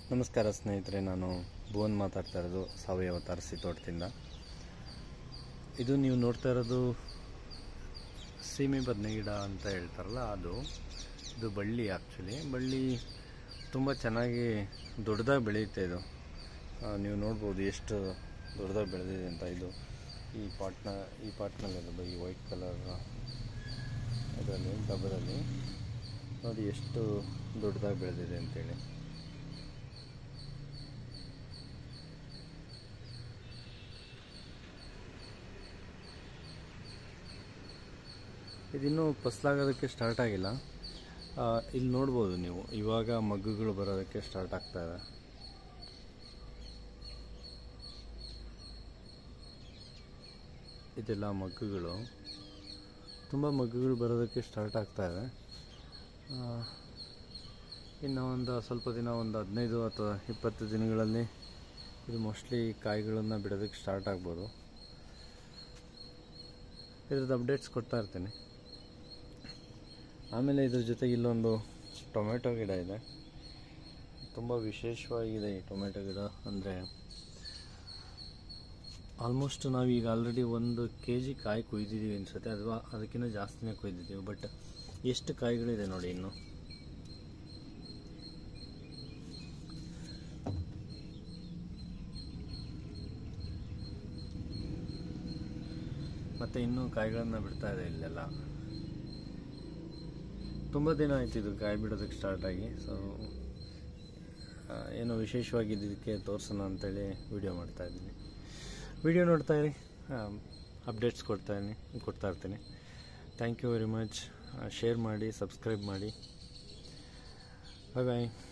ನಮಸ್ಕಾರ ಸ್ನೇಹಿತರೆ ನಾನು ಭುವನ್ ಮಾತಾಡ್ತಾ ಇರೋದು ಸಾವಯವ ತಾರಸಿ ತೋಟದಿಂದ ಇದು ನೀವು ನೋಡ್ತಾ ಇರೋದು ಸೀಮೆ ಬದನೆ ಗಿಡ ಅಂತ ಹೇಳ್ತಾರಲ್ಲ ಅದು ಇದು ಬಳ್ಳಿ ಆ್ಯಕ್ಚುಲಿ ಬಳ್ಳಿ ತುಂಬ ಚೆನ್ನಾಗಿ ದೊಡ್ಡದಾಗಿ ಬೆಳೆಯುತ್ತೆ ಇದು ಆ, ನೀವು ನೋಡ್ಬೋದು ಎಷ್ಟು ದೊಡ್ಡದಾಗಿ ಬೆಳೆದಿದೆ ಅಂತ ಇದು ಈ ಪಾಟ್ನ ಈ ಪಾಟ್ನಲ್ಲಿರೋದು ಈ ವೈಟ್ ಕಲರ್ ಇದರಲ್ಲಿ ಡಬ್ಬದಲ್ಲಿ ನೋಡಿ ಎಷ್ಟು ದೊಡ್ಡದಾಗಿ ಬೆಳೆದಿದೆ ಅಂತೇಳಿ ಇದಿನ್ನೂ ಫಸಲಾಗೋದಕ್ಕೆ ಸ್ಟಾರ್ಟ್ ಆಗಿಲ್ಲ ಆ, ಇಲ್ಲಿ ನೋಡ್ಬೋದು ನೀವು ಇವಾಗ ಮಗ್ಗುಗಳು ಬರೋದಕ್ಕೆ ಸ್ಟಾರ್ಟ್ ಆಗ್ತಾ ಇದೆ ಇದೆಲ್ಲ ಮಗ್ಗುಗಳು ತುಂಬ ಮಗ್ಗುಗಳು ಬರೋದಕ್ಕೆ ಸ್ಟಾರ್ಟ್ ಆಗ್ತಾ ಇದೆ ಆ, ಇನ್ನು ಒಂದು ಸ್ವಲ್ಪ ದಿನ ಒಂದು ಹದಿನೈದು ಅಥವಾ ಇಪ್ಪತ್ತು ದಿನಗಳಲ್ಲಿ ಇದು ಮೋಸ್ಟ್ಲಿ ಕಾಯಿಗಳನ್ನು ಬಿಡೋದಕ್ಕೆ ಸ್ಟಾರ್ಟ್ ಆಗ್ಬೋದು ಇದ್ರದ್ದು ಅಪ್ಡೇಟ್ಸ್ ಕೊಡ್ತಾ ಇರ್ತೀನಿ ಆಮೇಲೆ ಇದ್ರ ಜೊತೆಗೆ ಇಲ್ಲೊಂದು ಟೊಮೆಟೊ ಗಿಡ ಇದೆ ತುಂಬ ವಿಶೇಷವಾಗಿದೆ ಈ ಟೊಮೆಟೊ ಗಿಡ ಅಂದರೆ ಆಲ್ಮೋಸ್ಟ್ ನಾವೀಗ ಆಲ್ರೆಡಿ ಒಂದು ಕೆ ಜಿ ಕಾಯಿ ಕೊಯ್ದಿದ್ದೀವಿ ಅನ್ಸುತ್ತೆ ಅಥವಾ ಅದಕ್ಕಿಂತ ಜಾಸ್ತಿನೇ ಕೊಯ್ದಿದ್ದೀವಿ ಬಟ್ ಎಷ್ಟು ಕಾಯಿಗಳಿದೆ ನೋಡಿ ಇನ್ನು ಮತ್ತು ಇನ್ನೂ ಕಾಯಿಗಳನ್ನು ಬಿಡ್ತಾ ಇದೆ ಇಲ್ಲೆಲ್ಲ ತುಂಬ ದಿನ ಆಯ್ತು ಇದು ಕಾಯಿ ಬಿಡೋದಕ್ಕೆ ಸ್ಟಾರ್ಟ್ ಆಗಿ ಸೊ ಏನೋ ವಿಶೇಷವಾಗಿ ಇದಕ್ಕೆ ತೋರಿಸೋಣ ಅಂತೇಳಿ ವಿಡಿಯೋ ಮಾಡ್ತಾ ಇದ್ದೀನಿ ವಿಡಿಯೋ ನೋಡ್ತಾ ಇರಿ ಅಪ್ಡೇಟ್ಸ್ ಕೊಡ್ತಾ ಇದ್ದೀನಿ ಕೊಡ್ತಾ ಇರ್ತೀನಿ thank you very much share ಮಾಡಿ ಸಬ್ಸ್ಕ್ರೈಬ್ ಮಾಡಿ ಬಾಯ್ ಬಾಯ್